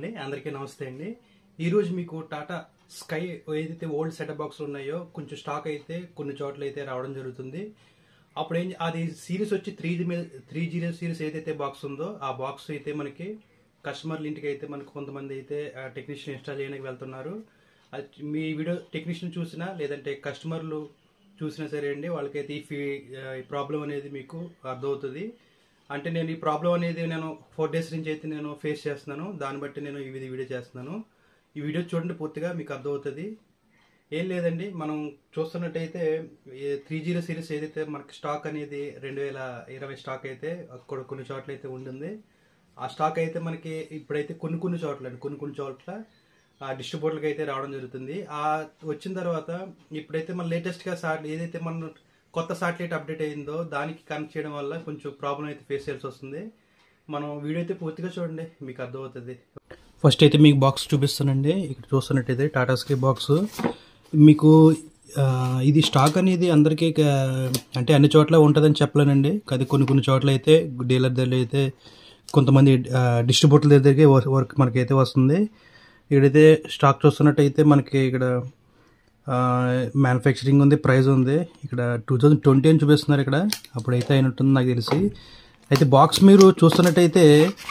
అండి అందరికీ నమస్తే అండి ఈరోజు మీకు టాటా స్కై ఏదైతే ఓల్డ్ సెటప్ బాక్స్ ఉన్నాయో కొంచెం స్టాక్ అయితే కొన్ని చోట్ల అయితే రావడం జరుగుతుంది అప్పుడు ఏం అది సిరీస్ వచ్చి three G three zero series ఏదైతే బాక్స్ ఉందో ఆ బాక్స్ అయితే మనకి కస్టమర్ల ఇంటికి అయితే మనకు కొంతమంది అయితే టెక్నీషియన్ ఇన్స్టాల్ చేయడానికి వెళ్తున్నారు అది మీ వీడియో టెక్నీషియన్ చూసినా లేదంటే కస్టమర్లు చూసినా సరే అండి వాళ్ళకైతే ఈ ఫీ ఈ ప్రాబ్లం అనేది మీకు అర్థమవుతుంది అంటే నేను ఈ ప్రాబ్లం అనేది నేను ఫోర్ డేస్ నుంచి అయితే నేను ఫేస్ చేస్తున్నాను దాన్ని బట్టి నేను ఈ విధి వీడియో చేస్తున్నాను ఈ వీడియో చూడండి పూర్తిగా మీకు అర్థమవుతుంది ఏం లేదండి మనం చూస్తున్నట్టయితే త్రీ జీరో సిరీస్ ఏదైతే మనకి స్టాక్ అనేది రెండు వేల ఇరవై స్టాక్ అయితే అక్కడ కొన్ని చోట్ల అయితే ఉంటుంది ఆ స్టాక్ అయితే మనకి ఇప్పుడైతే కొన్ని కొన్ని చోట్ల అండి కొన్ని కొన్ని చోట్ల ఆ డిస్ట్రిబ్యూటర్కి అయితే రావడం జరుగుతుంది ఆ వచ్చిన తర్వాత ఇప్పుడైతే మన లేటెస్ట్గా సాట్ ఏదైతే మన కొత్త సాటిలైట్ అప్డేట్ అయిందో దానికి కనెక్ట్ చేయడం వల్ల కొంచెం ప్రాబ్లం అయితే ఫేస్ చేయాల్సి వస్తుంది మనం వీడియో అయితే పూర్తిగా చూడండి మీకు అర్థమవుతుంది ఫస్ట్ అయితే మీకు బాక్స్ చూపిస్తానండి ఇక్కడ చూస్తున్నట్టయితే టాటా స్కై బాక్స్ మీకు ఆ, ఇది స్టాక్ అనేది అందరికీ క- అంటే అన్ని చోట్ల ఉంటుందని చెప్పలేనండి అది కొన్ని కొన్ని చోట్ల అయితే డీలర్ దగ్గర అయితే కొంతమంది డిస్ట్రిబ్యూటర్ దగ్గరికి వర్క్ మనకైతే వస్తుంది ఇక్కడైతే స్టాక్ చూస్తున్నట్టయితే మనకి ఇక్కడ మ్యానుఫ్యాక్చరింగ్ ఉంది ప్రైస్ ఉంది ఇక్కడ టూ థౌజండ్ ట్వంటీ అని చూపిస్తున్నారు ఇక్కడ అప్పుడైతే అయినట్టుంది నాకు తెలిసి అయితే బాక్స్ మీరు చూస్తున్నట్టయితే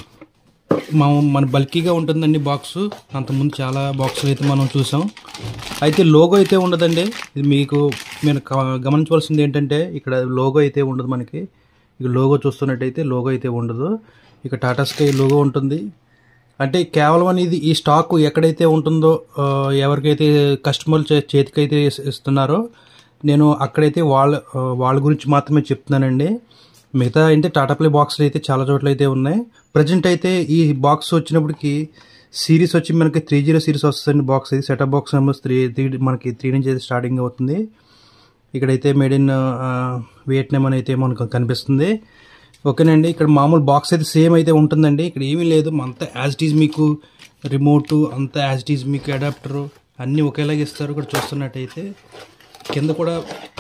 మా మన బల్కీగా ఉంటుందండి బాక్స్ అంతకుముందు చాలా బాక్సులు అయితే మనం చూసాం అయితే లోగో అయితే ఉండదండి ఇది మీకు మీరు క- గమనించవలసింది ఏంటంటే ఇక్కడ లోగో అయితే ఉండదు మనకి ఇక లోగో చూస్తున్నట్టయితే లోగో అయితే ఉండదు ఇక టాటా స్కై లోగో ఉంటుంది అంటే కేవలం అనేది ఈ స్టాక్ ఎక్కడైతే ఉంటుందో ఆ, ఎవరికైతే కస్టమర్లు చే- చేతికైతే ఇస్- ఇస్తున్నారో నేను అక్కడైతే వాళ్ళ ఆ, వాళ్ళ గురించి మాత్రమే చెప్తున్నానండి మిగతా అయితే టాటా ప్లే బాక్స్లు అయితే చాలా చోట్ల అయితే ఉన్నాయి ప్రజెంట్ అయితే ఈ బాక్స్ వచ్చినప్పటికి సిరీస్ వచ్చి మనకి త్రీ జీరో సిరీస్ వస్తుంది బాక్స్ ఇది setup box numbers three three మనకి త్రీ నుంచి అయితే స్టార్టింగ్ అవుతుంది ఇక్కడైతే మేడ్ ఇన్ వియట్నాం అని అయితే మనకు కనిపిస్తుంది ఓకేనండి ఇక్కడ మామూలు బాక్స్ అయితే సేమ్ అయితే ఉంటుందండి ఇక్కడ ఏమీ లేదు అంతా యాజ్ ఇట్ ఈజ్ మీకు రిమోట్ అంతా యాజ్ ఇట్ ఈజ్ మీకు అడాప్టర్ అన్నీ ఒకేలాగా ఇస్తారు ఇక్కడ చూస్తున్నట్టయితే కింద కూడా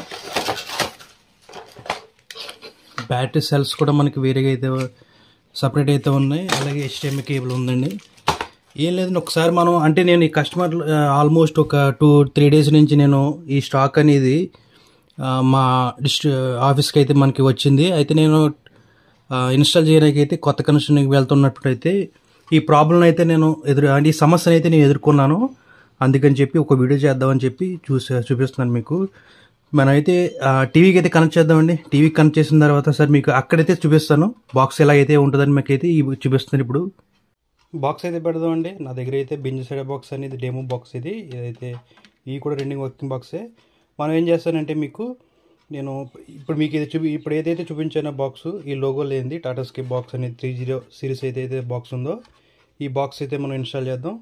బ్యాటరీ సెల్స్ కూడా మనకి వేరేగా అయితే సపరేట్ అయితే ఉన్నాయి అలాగే హెచ్డిఎంఐ కేబుల్ ఉందండి ఏం లేదండి ఒకసారి మనం అంటే నేను ఈ కస్టమర్ ఆల్మోస్ట్ ఒక టూ త్రీ డేస్ నుంచి నేను ఈ స్టాక్ అనేది ఆ, మా డిస్ట్రి ఆఫీస్కి అయితే మనకి వచ్చింది అయితే నేను ఆ, ఇన్స్టాల్ చేయడానికి అయితే కొత్త కనెక్షన్కి వెళ్తున్నప్పుడైతే ఈ ప్రాబ్లం అయితే నేను ఎదురు అంటే ఈ సమస్యను అయితే నేను ఎదుర్కొన్నాను అందుకని చెప్పి ఒక వీడియో చేద్దామని చెప్పి చూసా చూపిస్తున్నాను మీకు మనమైతే ఆ, టీవీకి అయితే కనెక్ట్ చేద్దామండి టీవీకి కనెక్ట్ చేసిన తర్వాత సార్ మీకు అక్కడైతే చూపిస్తాను బాక్స్ ఎలా అయితే ఉంటుందని మీకు అయితే ఈ చూపిస్తున్నాను ఇప్పుడు బాక్స్ అయితే పెడదామండి నా దగ్గర అయితే బింజ్ సైడ్ బాక్స్ అనేది డెమో బాక్స్ ఇది ఇదైతే ఇవి కూడా రెండింగ్ వర్కింగ్ బాక్సే మనం ఏం చేస్తానంటే మీకు నేను ఇప్పుడు మీకు ఇది చూపి ఇప్పుడు ఏదైతే చూపించానో బాక్స్ ఈ లోగో లేనిది టాటా స్కై బాక్స్ అనేది త్రీ జీరో సిరీస్ ఏదైతే బాక్స్ ఉందో ఈ బాక్స్ అయితే మనం ఇన్స్టాల్ చేద్దాం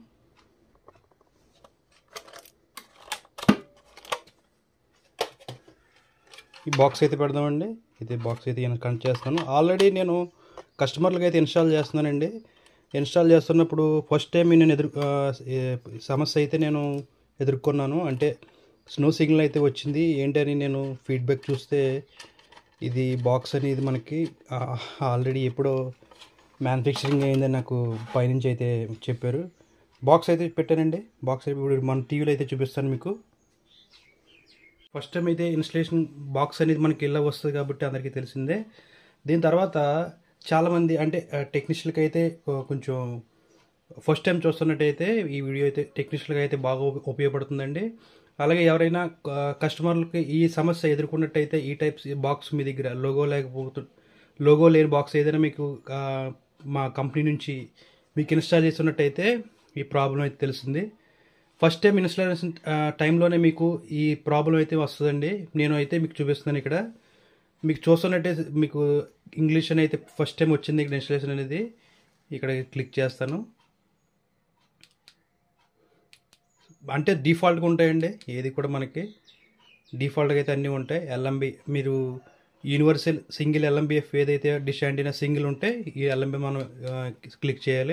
ఈ బాక్స్ అయితే పెడదామండి ఇది బాక్స్ అయితే నేను కనెక్ట్ చేస్తాను ఆల్రెడీ నేను కస్టమర్లకు అయితే ఇన్స్టాల్ చేస్తున్నానండి ఇన్స్టాల్ చేస్తున్నప్పుడు ఫస్ట్ టైం నేను ఎదురు ఆ, ఏ- సమస్య అయితే నేను ఎదుర్కొన్నాను అంటే స్నో సిగ్నల్ అయితే వచ్చింది ఏంటని నేను ఫీడ్బ్యాక్ చూస్తే ఇది బాక్స్ అనేది మనకి ఆల్రెడీ ఎప్పుడో మ్యానుఫ్యాక్చరింగ్ అయిందని నాకు పైనుంచి అయితే చెప్పారు బాక్స్ అయితే పెట్టానండి బాక్స్ అయితే ఇప్పుడు మన టీవీలో అయితే చూపిస్తాను మీకు ఫస్ట్ టైం అయితే ఇన్స్టలేషన్ బాక్స్ అనేది మనకి ఇలా వస్తుంది కాబట్టి అందరికీ తెలిసిందే దీని తర్వాత చాలామంది అంటే టెక్నీషియల్కి అయితే కొ- కొంచెం ఫస్ట్ టైం చూస్తున్నట్టయితే ఈ వీడియో అయితే టెక్నీషియల్గా అయితే బాగా ఉప- ఉపయోగపడుతుందండి అలాగే ఎవరైనా క- కస్టమర్లకి ఈ సమస్య ఎదుర్కొన్నట్టయితే ఈ టైప్స్ బాక్స్ మీ దగ్గర లోగో లేకపోతు లోగో లేని బాక్స్ ఏదైనా మీకు ఆ, మా కంపెనీ నుంచి మీకు ఇన్స్టాల్ చేస్తున్నట్టయితే ఈ ప్రాబ్లం అయితే తెలుస్తుంది ఫస్ట్ టైం ఇన్స్టాలేషన్ టైంలోనే మీకు ఈ ప్రాబ్లం అయితే వస్తుందండి నేను అయితే మీకు చూపిస్తున్నాను ఇక్కడ మీకు చూస్తున్నట్టే మీకు ఇంగ్లీష్ అని అయితే ఫస్ట్ టైం వచ్చింది ఇక్కడ ఇన్స్టాలేషన్ అనేది ఇక్కడ క్లిక్ చేస్తాను అంటే డిఫాల్ట్గా ఉంటాయండి ఏది కూడా మనకి డిఫాల్ట్గా అయితే అన్నీ ఉంటాయి ఎల్ఎంబి మీరు యూనివర్సల్ సింగిల్ ఎల్ఎంబిఎఫ్ ఏదైతే డిష్ యాంటీనా సింగిల్ ఉంటే ఈ ఎల్ఎంబి మనం ఆ, క్లిక్ చేయాలి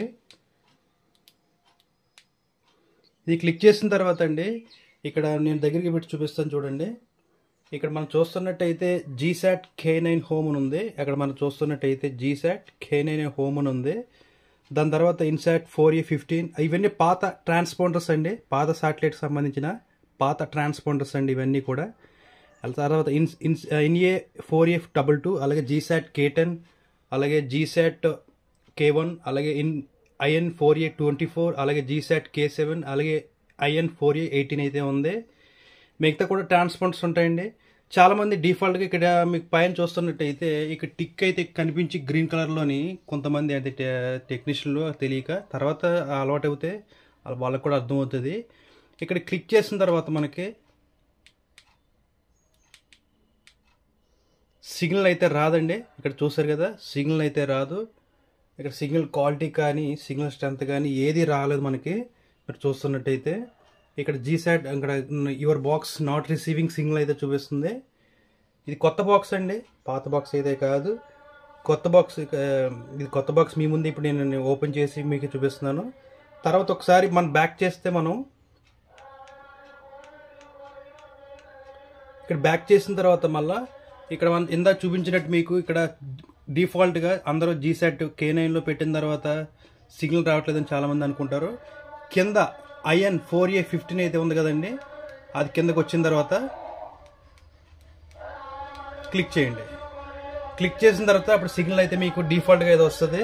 ఇది క్లిక్ చేసిన తర్వాత అండి ఇక్కడ నేను దగ్గరికి పెట్టి చూపిస్తాను చూడండి ఇక్కడ మనం చూస్తున్నట్టయితే జీసాట్ కే నైన్ హోమ్ అని ఉంది అక్కడ మనం చూస్తున్నట్టయితే జీసాట్ కే నైన్ హోమ్ అని ఉంది దాని తర్వాత ఇన్సాట్ ఫోర్ ఏ ఫిఫ్టీన్ ఇవన్నీ పాత ట్రాన్స్పాండర్స్ అండి పాత శాటిలైట్ సంబంధించిన పాత ట్రాన్స్పాండర్స్ అండి ఇవన్నీ కూడా ఆ తర్వాత in in INA four F double two అలాగే జీసాట్ కే టెన్ అలాగే జీసాట్ కే వన్ అలాగే in IN four A twenty four అలాగే జీసాట్ కే సెవెన్ అలాగే ఐఎన్ ఫోర్ ఏ ఎయిటీన్ అయితే ఉంది మిగతా కూడా ట్రాన్స్పాండర్స్ ఉంటాయండి చాలా మంది డిఫాల్ట్గా ఇక్కడ మీకు పైన చూస్తున్నట్టయితే ఇక్కడ టిక్ అయితే కనిపించి గ్రీన్ కలర్లోని కొంతమంది అంటే టెక్నీషియన్లు తెలియక తర్వాత అలవాటు అవుతే వాళ్ళకి కూడా అర్థమవుతుంది ఇక్కడ క్లిక్ చేసిన తర్వాత మనకి సిగ్నల్ అయితే రాదండి ఇక్కడ చూసారు కదా సిగ్నల్ అయితే రాదు ఇక్కడ సిగ్నల్ క్వాలిటీ కానీ సిగ్నల్ స్ట్రెంత్ కానీ ఏది రాలేదు మనకి మీరు చూస్తున్నట్టయితే ఇక్కడ జీసాట్ ఇక్కడ your box not receiving signal అయితే చూపిస్తుంది ఇది కొత్త బాక్స్ అండి పాత బాక్స్ అయితే కాదు కొత్త బాక్స్ ఇది కొత్త బాక్స్ మీ ముందు ఇప్పుడు నేను ఓపెన్ చేసి మీకు చూపిస్తున్నాను తర్వాత ఒకసారి మనం బ్యాక్ చేస్తే మనం ఇక్కడ బ్యాక్ చేసిన తర్వాత మళ్ళా ఇక్కడ మనం ఇందా చూపించినట్టు మీకు ఇక్కడ డిఫాల్ట్గా అందరూ జీసాట్ కే నైన్లో పెట్టిన తర్వాత సిగ్నల్ రావట్లేదని చాలామంది అనుకుంటారు కింద ఐఎన్ ఫోర్ ఏ ఫిఫ్టీన్ అయితే ఉంది కదండి అది కిందకు వచ్చిన తర్వాత క్లిక్ చేయండి క్లిక్ చేసిన తర్వాత అప్పుడు సిగ్నల్ అయితే మీకు డిఫాల్ట్గా ఏదో వస్తుంది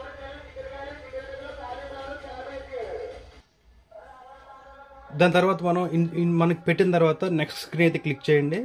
దాని తర్వాత మనం ఇన్- ఇన్ మనకి పెట్టిన తర్వాత నెక్స్ట్ స్క్రీన్ అయితే క్లిక్ చేయండి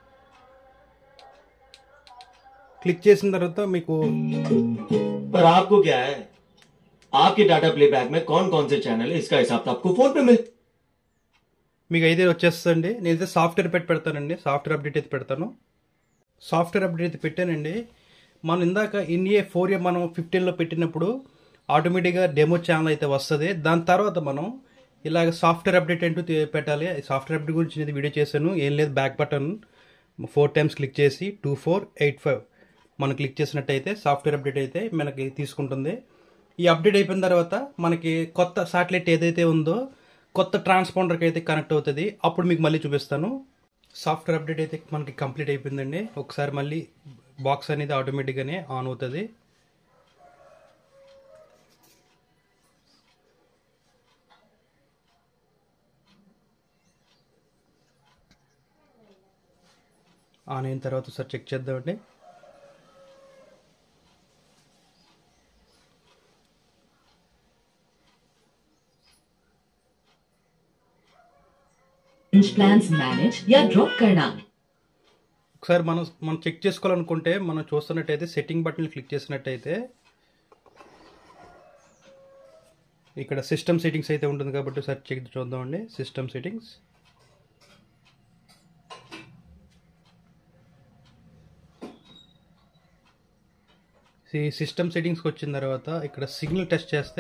క్లిక్ చేసిన తర్వాత మీకు पर आपको क्या है आपके डाटा प्लेबैक में कौन कौन से चैनल है इसका हिसाब तो आपको फोन पे मिल మీకు అయితే వచ్చేస్తుందండి నేనైతే సాఫ్ట్వేర్ పెట్టి పెడతానండి సాఫ్ట్వేర్ అప్డేట్ అయితే పెడతాను సాఫ్ట్వేర్ అప్డేట్ అయితే పెట్టానండి మనం ఇందాక ఇన్ఏ ఫోర్ ఏ మనం ఫిఫ్టీన్లో పెట్టినప్పుడు ఆటోమేటిక్గా డెమో ఛానల్ అయితే వస్తుంది దాని తర్వాత మనం ఇలాగ సాఫ్ట్వేర్ అప్డేట్ అంటూ తీ- పెట్టాలి సాఫ్ట్వేర్ అప్డేట్ గురించి నేను వీడియో చేశాను ఏం లేదు back button four times click చేసి టూ ఫోర్ ఎయిట్ ఫైవ్ మనం క్లిక్ చేసినట్టయితే సాఫ్ట్వేర్ అప్డేట్ అయితే మనకి తీసుకుంటుంది ఈ అప్డేట్ అయిపోయిన తర్వాత మనకి కొత్త శాటిలైట్ ఏదైతే ఉందో కొత్త ట్రాన్స్పాండర్కి అయితే కనెక్ట్ అవుతుంది అప్పుడు మీకు మళ్ళీ చూపిస్తాను సాఫ్ట్వేర్ అప్డేట్ అయితే మనకి కంప్లీట్ అయిపోయిందండి ఒకసారి మళ్ళీ బాక్స్ అనేది ఆటోమేటిక్గానే ఆన్ అవుతుంది ఆన్ అయిన తర్వాత ఒకసారి చెక్ చేద్దామండి प्लान्स मैनेज या ड्रॉप करना ఒకసారి మనం మనం చెక్ చేసుకోవాలనుకుంటే మనం చూస్తున్నట్టయితే సెట్టింగ్ బటన్ క్లిక్ చేసినట్టయితే ఇక్కడ సిస్టమ్ సెట్టింగ్స్ అయితే ఉంటుంది కాబట్టి ఒకసారి చెక్ చూద్దామండి సిస్టమ్ సెట్టింగ్స్ ఈ సిస్టమ్ సెట్టింగ్స్కి వచ్చిన తర్వాత ఇక్కడ సిగ్నల్ టెస్ట్ చేస్తే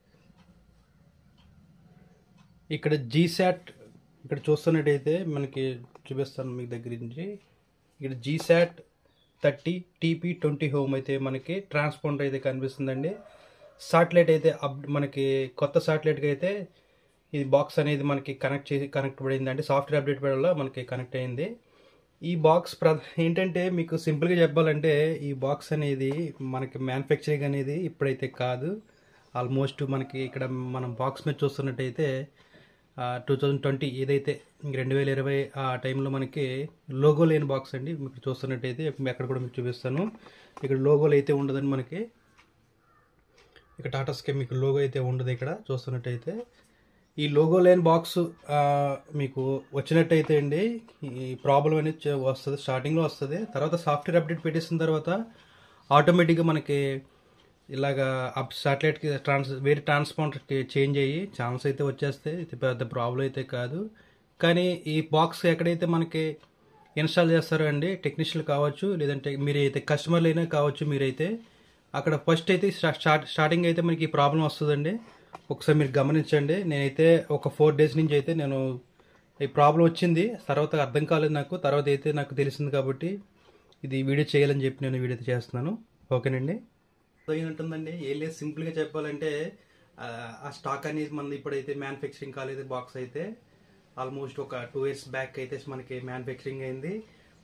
ఇక్కడ జీసాట్ ఇక్కడ చూస్తున్నట్టయితే మనకి చూపిస్తాను మీకు దగ్గర నుంచి ఇక్కడ GSAT thirty TP twenty home అయితే మనకి ట్రాన్స్పాండర్ అయితే కనిపిస్తుందండి సాటిలైట్ అయితే అప్ మనకి కొత్త సాటిలైట్కి అయితే ఇది బాక్స్ అనేది మనకి కనెక్ట్ చేసి కనెక్ట్ పడింది అంటే సాఫ్ట్వేర్ అప్డేట్ వల్ల మనకి కనెక్ట్ అయింది ఈ బాక్స్ ప్ర ఏంటంటే మీకు సింపుల్గా చెప్పాలంటే ఈ బాక్స్ అనేది మనకి మ్యానుఫ్యాక్చరింగ్ అనేది ఇప్పుడైతే కాదు ఆల్మోస్ట్ మనకి ఇక్కడ మనం బాక్స్ మీద చూస్తున్నట్టయితే టూ థౌజండ్ ట్వంటీ ఏదైతే రెండు వేల ఇరవై ఆ టైంలో మనకి లోగో లేని బాక్స్ అండి మీకు చూస్తున్నట్టయితే అక్కడ కూడా మీకు చూపిస్తాను ఇక్కడ లోగోలు అయితే ఉండదండి మనకి ఇక టాటా స్కై మీకు లోగో అయితే ఉండదు ఇక్కడ చూస్తున్నట్టయితే ఈ లోగో లేని బాక్స్ మీకు వచ్చినట్టయితే అండి ఈ ప్రాబ్లం అనేది చ- వస్తుంది స్టార్టింగ్లో వస్తుంది తర్వాత సాఫ్ట్వేర్ అప్డేట్ పెట్టేసిన తర్వాత ఆటోమేటిక్గా మనకి ఇలాగా అప్ సాటిలైట్కి ట్రాన్స్ వేరే ట్రాన్స్పాండర్కి చేంజ్ అయ్యి ఛానల్స్ అయితే వచ్చేస్తే ఇది పెద్ద ప్రాబ్లం అయితే కాదు కానీ ఈ బాక్స్ ఎక్కడైతే మనకి ఇన్స్టాల్ చేస్తారో అండి టెక్నీషియల్ కావచ్చు లేదంటే మీరు అయితే కస్టమర్లు అయినా కావచ్చు మీరైతే అక్కడ ఫస్ట్ అయితే స్టా- స్టార్ట్ స్టార్టింగ్ అయితే మనకి ఈ ప్రాబ్లం వస్తుందండి ఒకసారి మీరు గమనించండి నేనైతే ఒక ఫోర్ డేస్ నుంచి అయితే నేను ఈ ప్రాబ్లం వచ్చింది తర్వాత అర్థం కాలేదు నాకు తర్వాత అయితే నాకు తెలిసింది కాబట్టి ఇది వీడియో చేయాలని చెప్పి నేను వీడియో అయితే చేస్తున్నాను ఓకేనండి ఉంటుందండి ఏం లేదు సింపుల్గా చెప్పాలంటే ఆ, ఆ స్టాక్ అనేది మనది ఇప్పుడైతే మ్యానుఫ్యాక్చరింగ్ కాలేదు బాక్స్ అయితే ఆల్మోస్ట్ ఒక టూ ఇయర్స్ బ్యాక్ అయితే మనకి మ్యానుఫ్యాక్చరింగ్ అయింది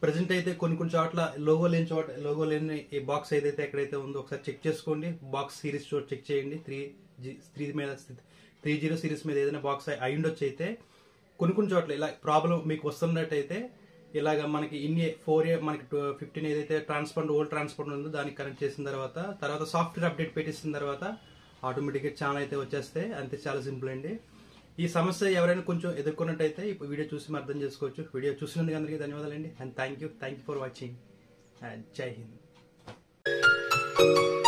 ప్రజెంట్ అయితే కొన్ని కొన్ని చోట్ల లోగో లేని చోట లోగో లేని ఈ బాక్స్ ఏదైతే ఎక్కడైతే ఉందో ఒకసారి చెక్ చేసుకోండి బాక్స్ సిరీస్ చోట చెక్ చేయండి త్రీ త్రీ మీద త్రీ జీరో సిరీస్ మీద ఏదైనా బాక్స్ అయి ఉండొచ్చు అయితే కొన్ని కొన్ని చోట్ల ఇలా ప్రాబ్లం మీకు వస్తున్నట్టయితే ఇలాగ మనకి ఇన్ని ఫోర్ ఇయర్ మనకి ఫిఫ్టీన్ ఏదైతే ట్రాన్స్పరెంట్ ఓల్డ్ ట్రాన్స్పరెంట్ ఉందో దానికి కనెక్ట్ చేసిన తర్వాత తర్వాత సాఫ్ట్వేర్ అప్డేట్ పెట్టేసిన తర్వాత ఆటోమేటిక్గా ఛానల్ అయితే వచ్చేస్తాయి అంతే చాలా సింపుల్ అండి ఈ సమస్య ఎవరైనా కొంచెం ఎదుర్కొన్నట్టయితే ఇప్పుడు వీడియో చూసి మనం అర్థం చేసుకోవచ్చు వీడియో చూసినందుకు అందరికీ ధన్యవాదాలండి and thank you thank you for watching and జై హింద్